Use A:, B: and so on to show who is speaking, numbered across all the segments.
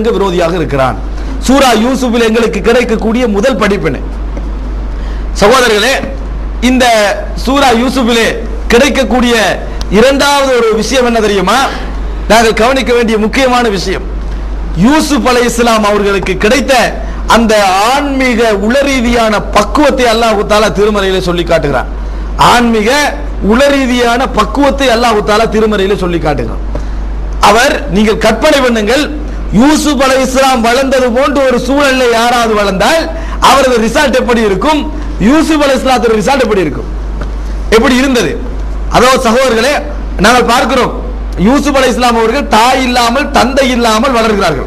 A: எங்க விரோதியாக இருக்கிறான் சூரா யூசுஃபில் எங்களுக்கு கிடைக்கக்கூடிய முதல் படிப்பினை சகோதரர்களே இந்த சூரா யூசுஃபிலே கிடைக்கக்கூடிய இரண்டாவது ஒரு விஷயம் என்ன தெரியுமா நாங்கள் கவனிக்க வேண்டிய முக்கியமான விஷயம் யூசுப் அலை இஸ்லாம் அவர்களுக்கு கிடைத்த அந்த ஆன்மீக உளரீதியான பக்குவத்தை அல்லாஹு தாலா திருமறையிலே சொல்லி காட்டுகிறான் ஆன்மீக உளரீதியான பக்குவத்தை அல்லாஹு தாலா திருமறையிலே சொல்லி காட்டுகிறான் அவர் நீங்கள் கற்பனை பண்ணுங்கள் யூசுப் அலை இஸ்லாம் வளர்ந்தது போன்ற ஒரு சூழல்ல யாராவது வளர்ந்தால் அவரது ரிசல்ட் எப்படி இருக்கும் யூசுப் அலை இஸ்லாத்தோட ரிசல்ட் எப்படி இருக்கும் எப்படி இருந்தது அதோ சகோதரர்களே நாங்கள் பார்க்கிறோம் யூசுப் அலை இஸ்லாம் அவர்கள் தாய் இல்லாமல் தந்தை இல்லாமல் வளர்கிறார்கள்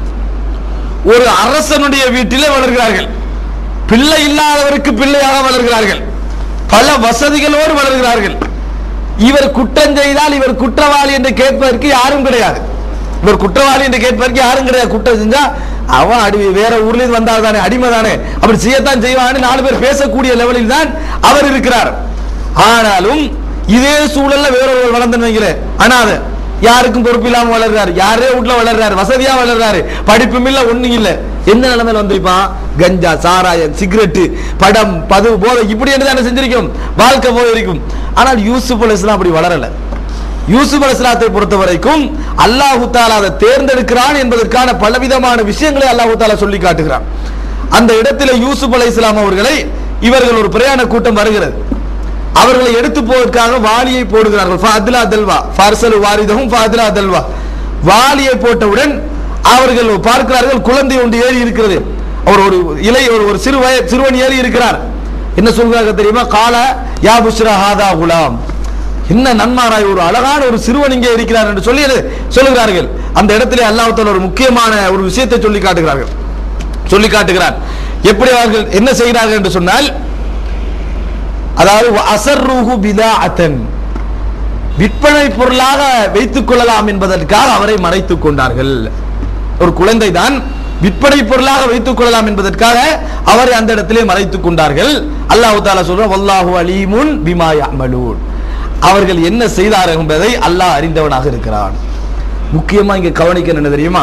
A: ஒரு அரசனுடைய வீட்டிலே வளர்கிறார்கள் பிள்ளை இல்லாதவருக்கு பிள்ளையாக வளர்கிறார்கள் பல வசதிகளோடு வளர்கிறார்கள் இவர் குற்றம் செய்தால் இவர் குற்றவாளி என்று கேட்பதற்கு யாரும் கிடையாது இவர் குற்றவாளி என்று கேட்பதற்கு யாரும் கிடையாது குற்றம் செஞ்சா அவன் அடி வேற ஊர்ல இருந்து வந்தா தானே அடிமை தானே அப்படி செய்யத்தான் செய்வான்னு நாலு பேர் பேசக்கூடிய லெவலில் தான் அவர் இருக்கிறார் ஆனாலும் இதே சூழல்ல வேறொருவர் வளர்ந்து வைங்களேன் அனாத யாருக்கும் பொறுப்பு இல்லாம வளர்றாரு யாரே வீட்ல வளர்றாரு வசதியா வளர்றாரு படிப்பும் இல்ல ஒண்ணும் இல்ல எந்த நிலைமையில வந்திருப்பான் கஞ்சா சாராயம் சிகரெட் படம் பது போதை இப்படி என்று தானே செஞ்சிருக்கும் வாழ்க்கை போய் இருக்கும் ஆனால் யூசுப் அலிஸ்லாம் அப்படி வளரல யூசுப் அலிஸ்லாத்தை பொறுத்த வரைக்கும் அல்லாஹு தாலா அதை தேர்ந்தெடுக்கிறான் என்பதற்கான பலவிதமான விஷயங்களை அல்லாஹு தாலா சொல்லி காட்டுகிறான் அந்த இடத்துல யூசுப் அலை இஸ்லாம் அவர்களை இவர்கள் ஒரு பிரயாண கூட்டம் வருகிறது அவர்களை எடுத்து போவதற்காக வாளியை போடுகிறார்கள் ஃபாதிலா தல்வா ஃபர்சலு வாரிதகும் ஃபாதிலா தல்வா வாளியை போட்டவுடன் அவர்கள் பார்க்கிறார்கள் குழந்தை ஒன்று ஏறி இருக்கிறது அவர் ஒரு இலை ஒரு ஒரு சிறு வய சிறுவன் ஏறி இருக்கிறார் என்ன சொல்கிறார்கள் தெரியுமா கால யா புஷ்ரா ஹாதா குலாம் என்ன நன்மாராய் ஒரு அழகான ஒரு சிறுவன் இங்கே இருக்கிறார் என்று சொல்லி சொல்லுகிறார்கள் அந்த இடத்திலே அல்லாஹ் ஒரு முக்கியமான ஒரு விஷயத்தை சொல்லி காட்டுகிறார்கள் சொல்லி காட்டுகிறார் எப்படி அவர்கள் என்ன செய்கிறார்கள் என்று சொன்னால் அதாவது அசர்ருஹு பிதாஅத்தன் விற்பனை பொருளாக வைத்துக் கொள்ளலாம் என்பதற்காக அவரை மறைத்துக் கொண்டார்கள் ஒரு குழந்தை தான் விற்பனை பொருளாக வைத்துக் கொள்ளலாம் என்பதற்காக அவரை அந்த இடத்திலே மறைத்துக் கொண்டார்கள் அல்லாஹ் தாலா சொல்ற வல்லாஹு அலீமுன் பிமா யஅமலூன் அவர்கள் என்ன செய்தார்கள் என்பதை அல்லாஹ் அறிந்தவனாக இருக்கிறான் முக்கியமா இங்க கவனிக்கணும் என்ன தெரியுமா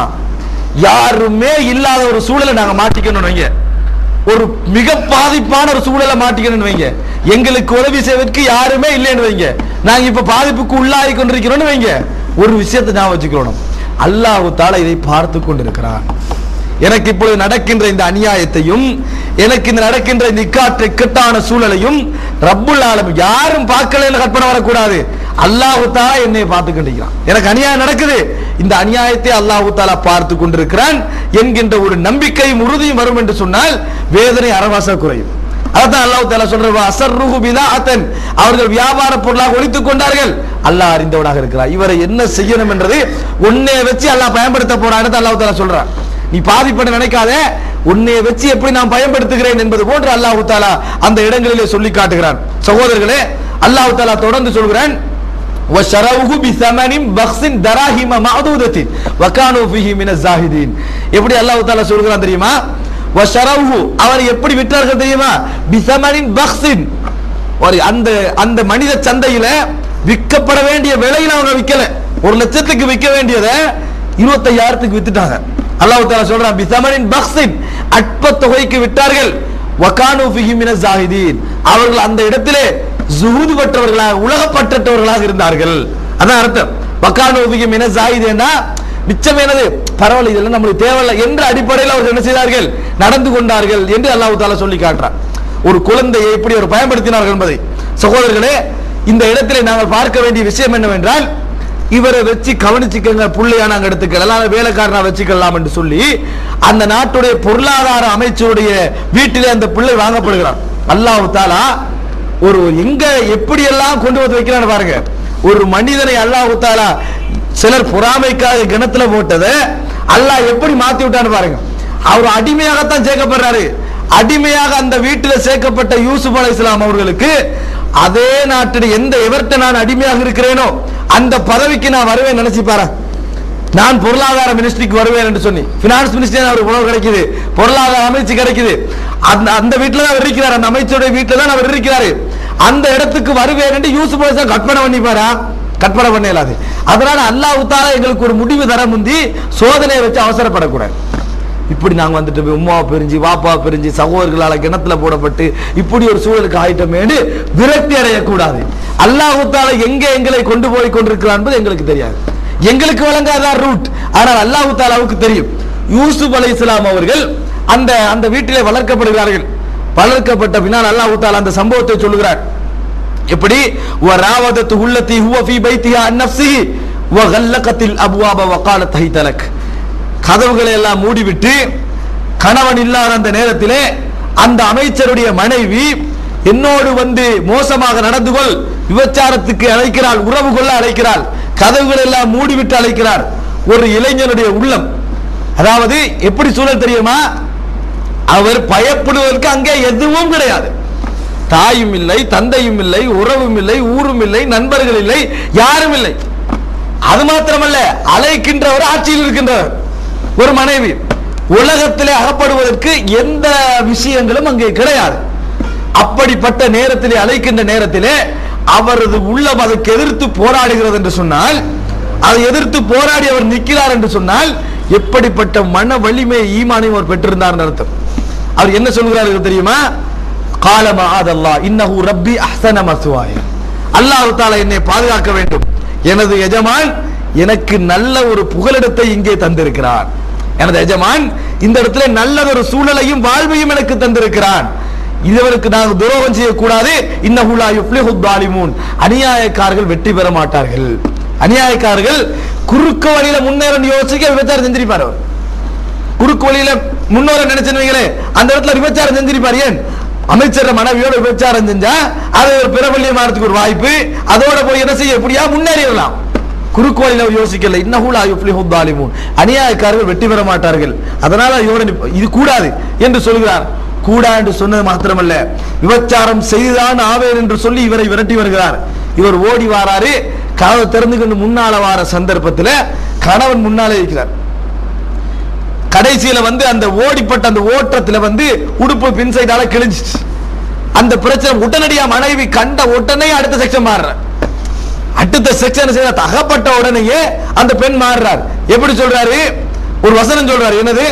A: யாருமே இல்லாத ஒரு சூழலை நாங்க மாட்டிக்கணும் வைங்க ஒரு மிக பாதிப்பான ஒரு சூழலை மாட்டிக்கணும்னு வைங்க எங்களுக்கு உதவி செய்வதற்கு யாருமே இல்லைன்னு வைங்க நாங்க இப்ப பாதிப்புக்கு உள்ளாகி கொண்டிருக்கிறோம்னு வைங்க ஒரு விஷயத்தை ஞாபகம் வச்சுக்கிறோம் அல்லாஹு தாலா இதை பார்த்து கொண்டிருக்கிறான் எனக்கு இப்பொழுது நடக்கின்ற இந்த அநியாயத்தையும் எனக்கு இந்த நடக்கின்ற இந்த இக்காற்று இக்கட்டான சூழலையும் ரப்புல் ஆலம் யாரும் பார்க்கலன்னு கற்பனை வரக்கூடாது அல்லாஹு தாலா என்னை பார்த்து கொண்டிருக்கிறான் எனக்கு அநியாயம் நடக்குது இந்த அநியாயத்தை அல்லாஹு தாலா பார்த்து கொண்டிருக்கிறான் என்கின்ற ஒரு நம்பிக்கையும் உறுதியும் வரும் என்று சொன்னால் வேதனை அறவாச குறையும் அதான் அல்லாஹ் தாலா சொல்ற அசர்ருஹு பிதாஅத்தன் அவர்கள் வியாபார பொருளாக ஒழித்துக் கொண்டார்கள் அல்லாஹ் அறிந்தவனாக இருக்கிறார் இவரை என்ன செய்யணும் என்றது ஒன்னே வச்சு அல்லாஹ் பயன்படுத்த போறான்னு அல்லாஹ் தாலா சொல்றான் நீ பாதிப்பட நினைக்காத உன்னை வச்சு எப்படி நான் பயன்படுத்துகிறேன் என்பது போன்று அல்லாஹு தாலா அந்த இடங்களிலே சொல்லி காட்டுகிறான் சகோதரர்களே அல்லாஹு தாலா தொடர்ந்து சொல்கிறான் وشروه بثمن بخس دراهم معدودة وكانوا فيه من الزاهدين எப்படி அல்லாஹ் தஆலா சொல்கிறான் தெரியுமா வஷரவுஹு அவர் எப்படி விற்றார்கள் தெரியுமா பிசமனின் பக்ஸின் ஒரு அந்த அந்த மனித சந்தையில விற்கப்பட வேண்டிய விலையில அவங்க விற்கல ஒரு லட்சத்துக்கு விற்க வேண்டியதை இருபத்தையாயிரத்துக்கு வித்துட்டாங்க அல்லாஹ் தாலா சொல்றான் பிசமனின் பக்ஸின் அற்ப தொகைக்கு விட்டார்கள் வகானு ஃபிஹி மின ஜாஹிதீன் அவர்கள் அந்த இடத்திலே ஜுஹூது பெற்றவர்களாக உலகப்பட்டவர்களாக இருந்தார்கள் அதான் அர்த்தம் வக்கானு ஃபிஹி மின ஜாஹிதீன்னா மிச்சம் என்னது பரவாயில்ல இதெல்லாம் நம்மளுக்கு தேவையில்லை என்ற அடிப்படையில் அவர்கள் என்ன செய்தார்கள் நடந்து கொண்டார்கள் என்று அல்லாஹ் தாலா சொல்லி காட்டுறான் ஒரு குழந்தையை எப்படி அவர் பயன்படுத்தினார்கள் என்பதை சகோதரர்களே இந்த இடத்திலே நாங்கள் பார்க்க வேண்டிய விஷயம் என்னவென்றால் இவரை வச்சு கவனிச்சுக்கங்க புள்ளையா நாங்க எடுத்துக்கலாம் வேலைக்காரனா வச்சுக்கலாம் என்று சொல்லி அந்த நாட்டுடைய பொருளாதார அமைச்சருடைய வீட்டிலே அந்த பிள்ளை வாங்கப்படுகிறான் அல்லாஹ் தாலா ஒரு எங்க எப்படி எல்லாம் கொண்டு வந்து வைக்கிறான்னு பாருங்க ஒரு மனிதனை அல்லாஹ் தாலா சிலர் பொறாமைக்காக கிணத்துல போட்டதை அல்லாஹ் எப்படி மாத்தி விட்டான்னு பாருங்க அவர் அடிமையாகத்தான் சேர்க்கப்படுறாரு அடிமையாக அந்த வீட்டில் சேர்க்கப்பட்ட யூசுப் அலை இஸ்லாம் அவர்களுக்கு அதே நாட்டில் எந்த எவர்ட்ட நான் அடிமையாக இருக்கிறேனோ அந்த பதவிக்கு நான் வருவேன் நினைச்சு பாரு நான் பொருளாதார மினிஸ்ட்ரிக்கு வருவேன் என்று சொல்லி பினான்ஸ் மினிஸ்டர் அவர் உணவு கிடைக்குது பொருளாதார அமைச்சு கிடைக்குது அந்த அந்த வீட்டில் தான் அவர் இருக்கிறார் அந்த அமைச்சருடைய வீட்டில் தான் அவர் இருக்கிறாரு அந்த இடத்துக்கு வருவேன் என்று யூசுப் அலி இஸ்லாம் கற்பனை பண்ணிப்பாரா கற்பனை பண்ண இயலாது அதனால அல்லாஹ் தாலா எங்களுக்கு ஒரு முடிவு தர முந்தி சோதனையை வச்சு அவசரப்படக்கூடாது இப்படி நாங்க வந்துட்டு போய் உமாவை பிரிஞ்சு வாப்பாவை பிரிஞ்சு சகோதரர்களால கிணத்துல போடப்பட்டு இப்படி ஒரு சூழலுக்கு ஆயிட்டமேனு விரக்தி அடையக்கூடாது அல்லாஹ் தாலா எங்க எங்களை கொண்டு போய் கொண்டிருக்கிறான் என்பது எங்களுக்கு தெரியாது எங்களுக்கு வழங்காதான் ரூட் ஆனால் அல்லாஹ் தாலாவுக்கு தெரியும் யூசுப் அலை இஸ்லாம் அவர்கள் அந்த அந்த வீட்டிலே வளர்க்கப்படுகிறார்கள் வளர்க்கப்பட்ட பின்னால் அல்லாஹ் தாலா அந்த சம்பவத்தை சொல்லுகிறார் எப்படி வராவதத்து உள்ளத்தி ஹுவ ஃபீ பைத்திஹா அன் நஃப்ஸிஹி வ கல்லகத்தில் அப்வாப வ காலத் ஹைதலக் கதவுகளை எல்லாம் மூடிவிட்டு கணவன் இல்லாத அந்த நேரத்திலே அந்த அமைச்சருடைய மனைவி என்னோடு வந்து மோசமாக நடந்து கொள் விபச்சாரத்துக்கு அழைக்கிறாள் உறவு கொள்ள அழைக்கிறாள் கதவுகள் எல்லாம் மூடிவிட்டு அழைக்கிறார் ஒரு இளைஞனுடைய உள்ளம் அதாவது எப்படி சூழல் தெரியுமா அவர் பயப்படுவதற்கு அங்கே எதுவும் கிடையாது தாயும் இல்லை தந்தையும் இல்லை உறவும் இல்லை ஊரும் இல்லை நண்பர்கள் இல்லை யாரும் இல்லை அது மாத்திரமல்ல அழைக்கின்றவர் ஆட்சியில் இருக்கின்றவர் ஒரு மனைவி உலகத்திலே அகப்படுவதற்கு எந்த விஷயங்களும் அங்கே கிடையாது அப்படிப்பட்ட நேரத்திலே அழைக்கின்ற நேரத்திலே அவரது உள்ளம் அதற்கு எதிர்த்து போராடுகிறது என்று சொன்னால் அதை எதிர்த்து போராடி அவர் நிற்கிறார் என்று சொன்னால் எப்படிப்பட்ட மன வலிமை ஈமானையும் அவர் பெற்றிருந்தார் அர்த்தம் அவர் என்ன சொல்கிறார்கள் தெரியுமா காலமா அதல்லா இன்னஹு ரப்பி அஹ்சன மசுவாய அல்லாஹ் தாலா என்னை பாதுகாக்க வேண்டும் எனது எஜமான் எனக்கு நல்ல ஒரு புகலிடத்தை இங்கே தந்திருக்கிறான் எனது எஜமான் இந்த இடத்துல நல்லதொரு சூழலையும் வாழ்வையும் எனக்கு தந்திருக்கிறான் இதுவருக்கு நாங்கள் துரோகம் செய்யக்கூடாது இன்னஹுலா யுஃப்லிஹு தாலிமூன் அநியாயக்காரர்கள் வெற்றி பெற மாட்டார்கள் அநியாயக்காரர்கள் குறுக்கு வழியில முன்னேற யோசிக்க விபச்சாரம் செஞ்சிருப்பார் அவர் குறுக்கு வழியில முன்னோர நினைச்சுங்களே அந்த இடத்துல விபச்சாரம் செஞ்சிருப்பார் ஏன் அமைச்சர் மனைவியோட விபச்சாரம் செஞ்சா அது ஒரு பிரபல்யமானதுக்கு ஒரு வாய்ப்பு அதோட போய் என்ன செய்ய எப்படியா முன்னேறிடலாம் குறுக்கு வழியில அவர் யோசிக்கல இன்னஹுலா யுஃப்லிஹு தாலிமூன் அநியாயக்காரர்கள் வெற்றி பெற மாட்டார்கள் அதனால இவரோட நிப்ப- இது கூடாது என்று சொல்கிறார் கூடா என்று சொன்னது மாத்திரமல்ல விபச்சாரம் செய்துதான் ஆவேன் என்று சொல்லி இவரை விரட்டி வருகிறார் இவர் ஓடி வாராரு கதவை திறந்து கொண்டு முன்னால வார சந்தர்ப்பத்துல கணவன் முன்னாலே இருக்கிறார் கடைசியில வந்து அந்த ஓடிப்பட்ட அந்த ஓட்டத்துல வந்து உடுப்பு பின் சைடால கிழிஞ்சிச்சு அந்த பிரச்சனை உடனடியா மனைவி கண்ட உடனே அடுத்த செக்ஷன் மாறுற அடுத்த செக்ஷன் செய்த தகப்பட்ட உடனேயே அந்த பெண் மாறுறார் எப்படி சொல்றாரு ஒரு வசனம் சொல்றாரு என்னது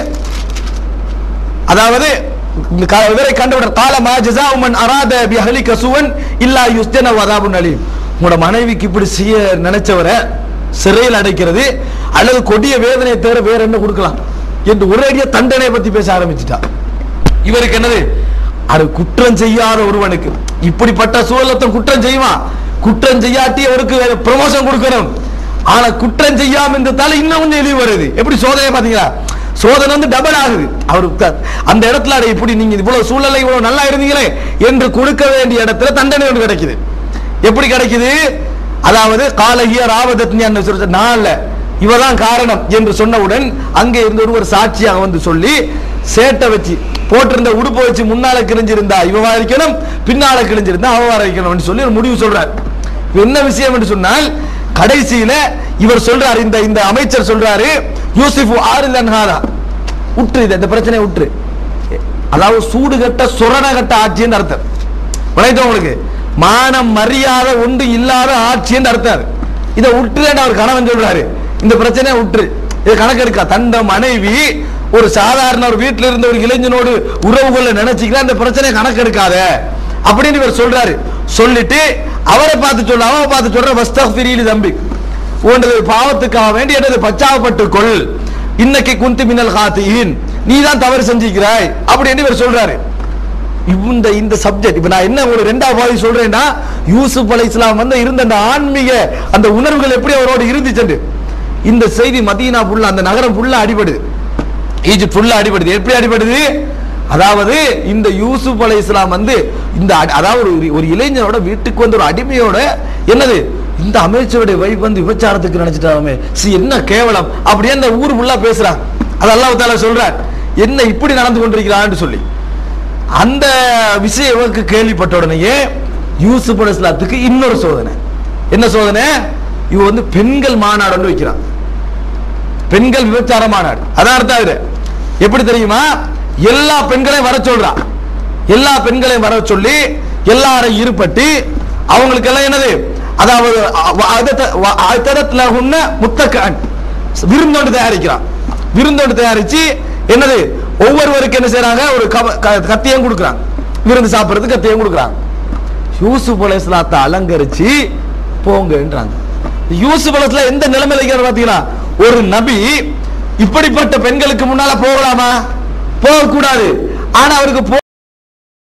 A: அதாவது இந்த க- இவரை கண்டுவிட காலமா ஜசாவுமன் அராத பி அஹ்லி கசுவன் இல்லா யுஸ்தன வதாபுன் அலீம் உங்களோட மனைவிக்கு இப்படி செய்ய நினைச்சவரை சிறையில் அடைக்கிறது அல்லது கொடிய வேதனையை தவிர வேற என்ன கொடுக்கலாம் என்று ஒரேடியா தண்டனை பத்தி பேச ஆரம்பிச்சிட்டா இவருக்கு என்னது அது குற்றம் செய்யாத ஒருவனுக்கு இப்படிப்பட்ட சூழலத்தை குற்றம் செய்வான் குற்றம் செய்யாட்டி அவருக்கு ப்ரமோஷன் கொடுக்கணும் ஆனா குற்றம் செய்யாம இருந்ததால இன்னும் கொஞ்சம் இழிவு வருது எப்படி சோதனை பாத்தீங்களா சோதனை வந்து டபுள் ஆகுது அவருக்கு த- அந்த இடத்துல அட இப்படி நீங்க இவ்வளவு சூழலை இவ்வளவு நல்லா இருந்தீங்களே என்று கொடுக்க வேண்டிய இடத்துல தண்டனை ஒன்று கிடைக்குது எப்படி கிடைக்குது அதாவது காலகிய ராவதத்னி நான் இல்ல இவதான் காரணம் என்று சொன்னவுடன் அங்கே இருந்த ஒருவர் சாட்சியாக வந்து சொல்லி சேட்டை வச்சு போட்டிருந்த உடுப்பை வச்சு முன்னால கிழிஞ்சிருந்தா இவவா இருக்கணும் பின்னால கிழிஞ்சிருந்தா அவவா இருக்கணும்னு சொல்லி ஒரு முடிவு சொல்றார் இப்ப என்ன விஷயம் என்று சொன்னால் கடைசியில இவர் சொல்றாரு இந்த இந்த அமைச்சர் சொல்றாரு யூசிஃபு ஆறு ஹாதா உற்று இது இந்த பிரச்சனையை உற்று அதாவது சூடு கட்ட சுரண கட்ட ஆட்சின்னு அர்த்தம் விளையாட்டு உங்களுக்கு மானம் மரியாதை உண்டு இல்லாத ஆட்சின்னு அர்த்தம் அது. இதை உற்றுன்னு அவர் கணவன் சொல்றாரு இந்த பிரச்சனையை உற்று இது கணக்கெடுக்கா தந்த மனைவி ஒரு சாதாரண ஒரு வீட்டில் இருந்த ஒரு இளைஞனோடு உறவு கொள்ள நினைச்சுக்கிறா இந்த பிரச்சனையை கணக்கெடுக்காத அப்படின்னு இவர் சொல்றாரு சொல்லிட்டு அவரை பார்த்து சொல்ல அவரை பார்த்து சொல்ற வஸ்தஃபிரீலி தம்பி உனது பாவத்துக்காக வேண்டி எனது பச்சாவப்பட்டுக் கொள் இன்னைக்கு குந்தி மின்னல் காத்தியின் நீ தான் தவறு செஞ்சிக்கிறாய் அப்படின்னு இவர் சொல்றாரு இந்த இந்த சப்ஜெக்ட் இப்ப நான் என்ன ஒரு ரெண்டாவது பாதி சொல்றேன்னா யூசுப் அலை இஸ்லாம் வந்து இருந்த அந்த ஆன்மீக அந்த உணர்வுகள் எப்படி அவரோடு இருந்துச்சு இந்த செய்தி மதீனா ஃபுல்லா அந்த நகரம் ஃபுல்லா அடிபடுது ஈஜிப்ட் ஃபுல்லா அடிபடுது எப்படி அடிபடுது அதாவது இந்த யூசுப் அலை இஸ்லாம் வந்து இந்த அடி- அதாவது ஒரு ஒரு இளைஞரோட வீட்டுக்கு வந்து ஒரு அடிமையோட என்னது இந்த அமைச்சருடைய வைஃப் வந்து விபச்சாரத்துக்கு நினைச்சிட்டாமே சி என்ன கேவலம் அப்படியே அந்த ஊர் ஃபுல்லா பேசுறான் அது அல்லாஹ் தாலா சொல்றார் என்ன இப்படி நடந்து கொண்டிருக்கிறான்னு சொல்லி அந்த விஷயம் இவருக்கு கேள்விப்பட்ட உடனேயே யூசுப் அலைஹிஸ் ஸலாத்துக்கு இன்னொரு சோதனை என்ன சோதனை இவ வந்து பெண்கள் மாநாடு ஒன்று வைக்கிறான் பெண்கள் விபச்சார மாநாடு அதான் அர்த்தம் இது எப்படி தெரியுமா எல்லா பெண்களையும் வர சொல்றான் எல்லா பெண்களையும் வர சொல்லி எல்லாரையும் இருப்பட்டு அவங்களுக்கு எல்லாம் என்னது அதாவது அதத்துல உன்ன முத்தக்கான் விருந்தோண்டு தயாரிக்கிறான் விருந்தோண்டு தயாரிச்சு என்னது ஒவ்வொருவருக்கு என்ன செய்றாங்க ஒரு கவ- க- கத்தியம் கொடுக்குறாங்க விருந்து சாப்பிடுறதுக்கு கத்தியம் கொடுக்குறாங்க யூசுப் அலைஹிஸ்ஸலாத்தை அலங்கரிச்சு போங்கன்றாங்க யூசுப் அலைஹிஸ்ஸலாம் எந்த நிலைமையில இருக்கிறார் பாத்தீங்களா ஒரு நபி இப்படிப்பட்ட பெண்களுக்கு முன்னால போகலாமா போக கூடாது ஆனா அவருக்கு போ